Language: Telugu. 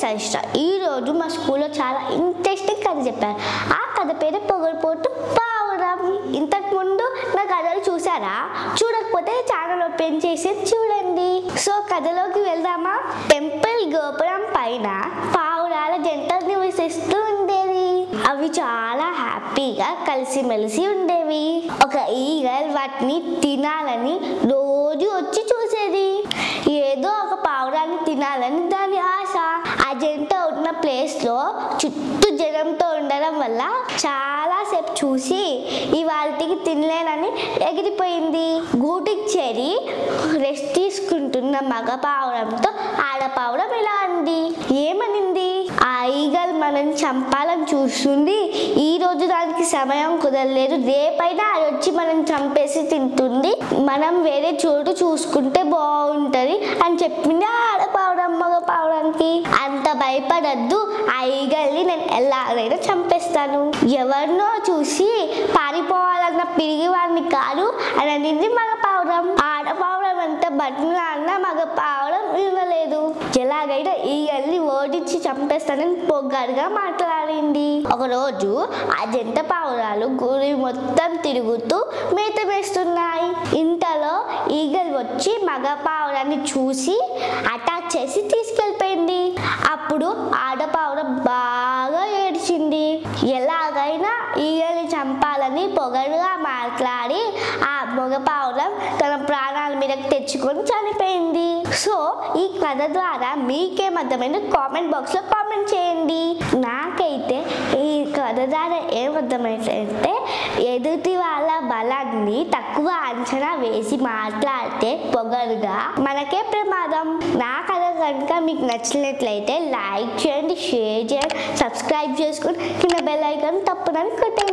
సరిష్ట ఈరోజు మా స్కూల్లో చాలా ఇంట్రెస్టింగ్ కథ చెప్పారు ఆ కథ పేరు పొగడిపోతూ పావురం ఇంతకు ముందు నా కథలు చూసారా చూడకపోతే ఛానల్ ఓపెన్ చేసి చూడండి సో కథలోకి వెళ్దామా టెంపుల్ గోపురం పైన పావురాల జంట నివసిస్తూ ఉండేది అవి చాలా హ్యాపీగా కలిసిమెలిసి ఉండేవి ఒక ఈగల్ వాటిని తినాలని రోజు వచ్చి చూసేది ఏదో ఒక పావురాన్ని తినాలని దాని ఆశ ఆ జంట ఉన్న ప్లేస్ లో చుట్టూ జనంతో ఉండడం వల్ల చాలా సేపు చూసి ఇవాళకి తినలేనని ఎగిరిపోయింది గూటికి చేరి రెస్ట్ తీసుకుంటున్న మగ పావురంతో ఆడపావురం ఇలా అంది ఏమనింది ఆ ఈగల్ మనం చంపాలని చూస్తుంది ఈ రోజు దానికి సమయం కుదరలేదు రేపైనా అది వచ్చి మనం చంపేసి తింటుంది మనం వేరే చోటు చూసుకుంటే బాగుంటది అని చెప్పింది ఆ ఆడపావురం మగ పావురానికి అంత భయపడద్దు ఆ ఈగల్ని నేను ఎలాగైనా చంపేస్తాను ఎవరినో చూసి పారిపోవాలన్న పిరిగి వాడిని కాదు అని అనింది మగ పావురం ఆడపావురం ఎంత బతిమిలాడిన మగ పావురం వినలేదు ఎలాగైనా ఈగల్ని ఓడించి చంపేస్తానని పొగ్గారుగా మాట్లాడింది ఒకరోజు ఆ జంట పావురాలు గురి మొత్తం తిరుగుతూ మేత వేస్తున్నాయి ఇంతలో ఈగల్ వచ్చి మగ పావురాన్ని చూసి అటాక్ చేసి తీసుకెళ్ళిపోయింది అప్పుడు ఆడపావురం బాగా ఏడ్చింది ఎలాగైనా ఈగల్ని చంపాలని పొగరుగా మాట్లాడి ఆ మగ పావురం తన ప్రాణాల మీదకి తెచ్చుకొని చనిపోయింది సో ఈ కథ ద్వారా మీకేం అర్థమైంది కామెంట్ బాక్స్లో కామెంట్ చేయండి నాకైతే ఈ కథ ద్వారా ఏం అర్థమైందంటే ఎదుటి వాళ్ళ బలాన్ని తక్కువ అంచనా వేసి మాట్లాడితే పొగరుగా మనకే ప్రమాదం నా కథ కనుక మీకు నచ్చినట్లయితే లైక్ చేయండి షేర్ చేయండి సబ్స్క్రైబ్ చేసుకుని కింద బెల్ ఐకాన్ తప్పదని కొట్టండి